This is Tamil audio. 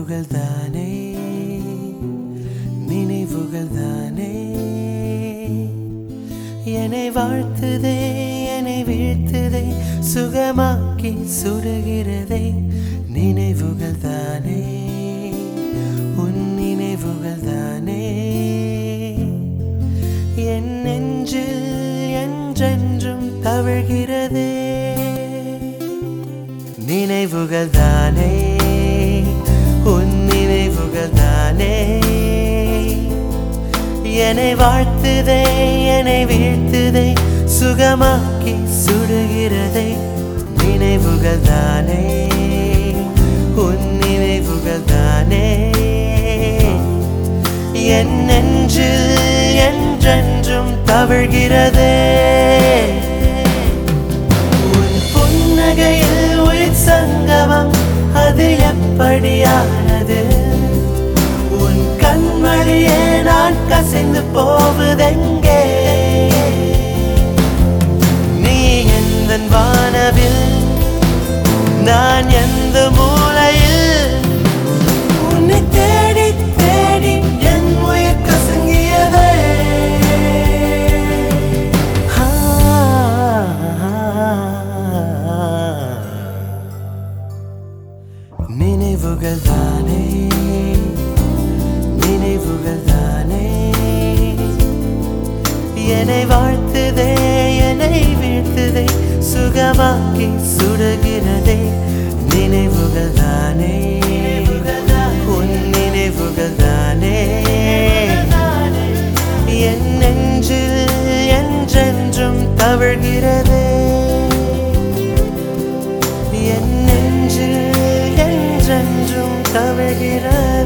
நினைவுகள் தானே நினைவுகள் தானே என்னை வாழ்த்துதே என்னை வீழ்த்துதே சுகமாக்கி சுடுகிறதே நினைவுகள் தானே உன் நினைவுகள் தானே என் நெஞ்சில் என்றென்றும் தவழ்கிறதே நினைவுகள் தானே உன் நினைவுகள் தானே என்னை வாழ்த்துதே என்னை வீழ்த்துதே சுகமாக்கி சுடுகிறதே நினைவுகள் தானே உன் நினைவுகள் தானே என் நெஞ்சில் என்றென்றும் தவழ்கிறதே உன் புன்னகையில் உயிர் சங்கமம் அது எப்படியானது உன் கண்மணியே நான் கசிந்து போவதெங்கே நீ எந்த வானவில் நான் எந்த மூலையில் உன்னை தேடி தேடி என் உயிர் கசங்கியதே நினைவுகள் தானே நினைவுகள் தானே என்னை வாழ்த்துதே என்னை வீழ்த்துதே சுகமாக்கி சுடுகிறதே நினைவுகள் தானே உன் நினைவுகள் தானே என் நெஞ்சில் என்றென்றும் தவழ்கிறதே என் நெஞ்சில் என்றென்றும் தவழ்கிறது